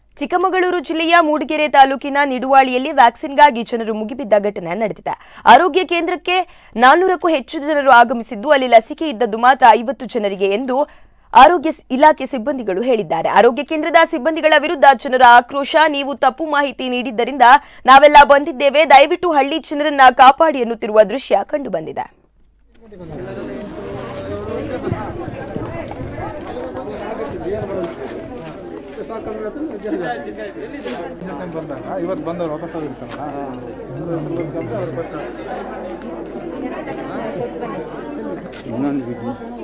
ಚಿಕ್ಕಮಗಳೂರು ಜಿಲ್ಲೆಯ ಮೂಡಿಗೆರೆ ತಾಲೂಕಿನ ನಿಡುವಾಳಿಯಲ್ಲಿ ವ್ಯಾಕ್ಸಿನ್ಗಾಗಿ ಜನರು ಮುಗಿಬಿದ್ದ ಘಟನೆ ನಡೆದಿದೆ ಆರೋಗ್ಯ ಕೇಂದ್ರಕ್ಕೆ ನಾನ್ನೂರಕ್ಕೂ ಹೆಚ್ಚು ಜನರು ಆಗಮಿಸಿದ್ದು ಅಲ್ಲಿ ಲಸಿಕೆ ಇದ್ದದ್ದು ಮಾತ್ರ ಐವತ್ತು ಜನರಿಗೆ ಎಂದು ಆರೋಗ್ಯ ಸ್- ಇಲಾಖೆ ಸಿಬ್ಬಂದಿಗಳು ಹೇಳಿದ್ದಾರೆ ಆರೋಗ್ಯ ಕೇಂದ್ರದ ಸಿಬ್ಬಂದಿಗಳ ವಿರುದ್ಧ ಜನರ ಆಕ್ರೋಶ ನೀವು ತಪ್ಪು ಮಾಹಿತಿ ನೀಡಿದ್ದರಿಂದ ನಾವೆಲ್ಲ ಬಂದಿದ್ದೇವೆ ದಯವಿಟ್ಟು ಹಳ್ಳಿ ಜನರನ್ನ ಕಾಪಾಡಿ ಎನ್ನುತ್ತಿರುವ ದೃಶ್ಯ ಕಂಡುಬಂದಿದೆ ಟೈಮ್ ಬಂದಾಗ ಇವತ್ತು ಬಂದವ್ರು ವಾಪಸ್ ಹೋಗಿರ್ತಾರಲ್ಲ ಅವ್ರು ಫಸ್ಟ್ ಇನ್ನೊಂದು